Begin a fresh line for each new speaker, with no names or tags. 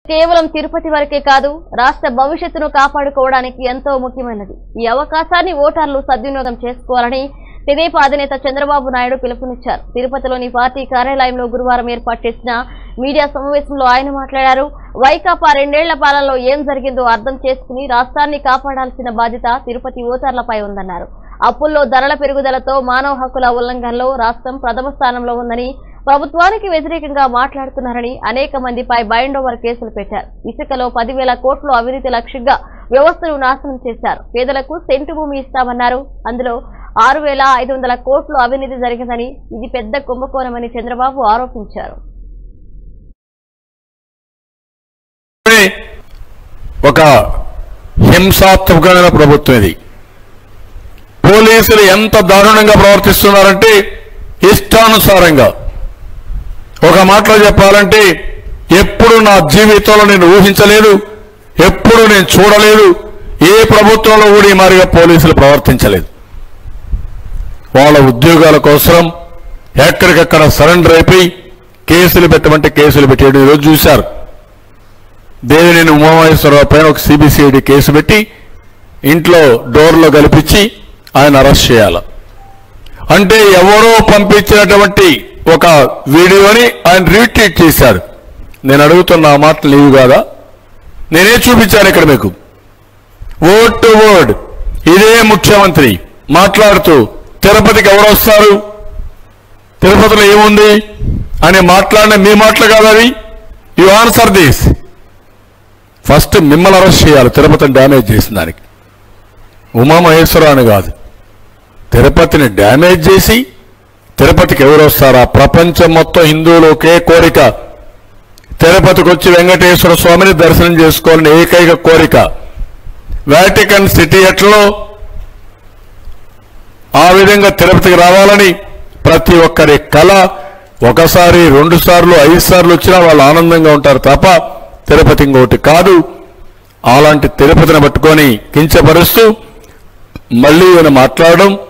కేవలం తిరుపతి వరకే కాదు రాష్ట్ర భవిష్యత్తును కాపాడుకోవడానికి ఎంతో ముఖ్యమైనది ఈ అవకాశాన్ని ఓటర్లు సద్వినియోగం చేసుకోవాలని తెదేపా అధినేత చంద్రబాబు నాయుడు పిలుపునిచ్చారు తిరుపతిలోని పార్టీ కార్యాలయంలో గురువారం ఏర్పాటు చేసిన మీడియా సమావేశంలో ఆయన మాట్లాడారు వైకాపా రెండేళ్ల పాలనలో ఏం జరిగిందో అర్థం చేసుకుని రాష్ట్రాన్ని కాపాడాల్సిన బాధ్యత తిరుపతి ఓటర్లపై ఉందన్నారు అప్పుల్లో ధరల పెరుగుదలతో మానవ హక్కుల ఉల్లంఘనలో రాష్ట్రం ప్రథమ స్థానంలో ఉందని ప్రభుత్వానికి వ్యతిరేకంగా మాట్లాడుతున్నారని అనేక మందిపై బైండ్ ఓవర్ కేసులు పెట్టారు ఇసుకలో పదివేల కోట్లు అవినీతి లక్ష్యంగా వ్యవస్థను నాశనం చేశారు పేదలకు సెంటు భూమి ఇస్తామన్నారు అందులో ఆరు వేల ఐదు వందల కోట్లు అవినీతి జరిగిందని ఇది పెద్ద కుంభకోణమని చంద్రబాబు ఆరోపించారు
ఒక హింసాత్మకమైన ప్రభుత్వం ఇది పోలీసులు ఎంత దారుణంగా ప్రవర్తిస్తున్నారంటే ఇష్టానుసారంగా ఒక మాటలో చెప్పాలంటే ఎప్పుడు నా జీవితంలో నేను ఊహించలేదు ఎప్పుడు నేను చూడలేదు ఏ ప్రభుత్వంలో కూడా ఈ మాదిరిగా పోలీసులు ప్రవర్తించలేదు వాళ్ళ ఉద్యోగాల కోసం ఎక్కడికక్కడ సరెండర్ అయిపోయి కేసులు పెట్టమంటే కేసులు పెట్టేయడం ఈరోజు చూశారు దేవినేని ఉమామహేశ్వరరావు పైన ఒక సిబిసిఐడి కేసు పెట్టి ఇంట్లో డోర్లో కల్పించి ఆయన అరెస్ట్ చేయాలి అంటే ఎవరో పంపించినటువంటి ఒక వీడియోని ఆయన రీట్వీట్ చేశాడు నేను అడుగుతున్న ఆ మాటలు లేవు కాదా నేనే చూపించాను ఇక్కడ మీకు వర్డ్ టు వర్డ్ ఇదే ముఖ్యమంత్రి మాట్లాడుతూ తిరుపతికి ఎవరు వస్తారు తిరుపతిలో ఏముంది అని మాట్లాడిన మీ మాటలు కాదు అవి యు ఆన్సర్ దిస్ ఫస్ట్ మిమ్మల్ని అరెస్ట్ చేయాలి తిరుపతిని డ్యామేజ్ చేసిన దానికి ఉమామహేశ్వర అని కాదు తిరుపతిని డ్యామేజ్ చేసి తిరుపతికి ఎవరు వస్తారా ప్రపంచం మొత్తం హిందువులు ఒకే కోరిక తిరుపతికి వచ్చి వెంకటేశ్వర స్వామిని దర్శనం చేసుకోవాలని ఏకైక కోరిక వాటికన్ సిటీ ఎట్లో ఆ విధంగా తిరుపతికి రావాలని ప్రతి ఒక్కరి కళ ఒకసారి రెండు సార్లు ఐదు సార్లు వచ్చినా వాళ్ళు ఆనందంగా ఉంటారు తప్ప తిరుపతి ఇంకోటి కాదు అలాంటి తిరుపతిని పట్టుకొని కించపరుస్తూ మళ్ళీ ఈయన మాట్లాడడం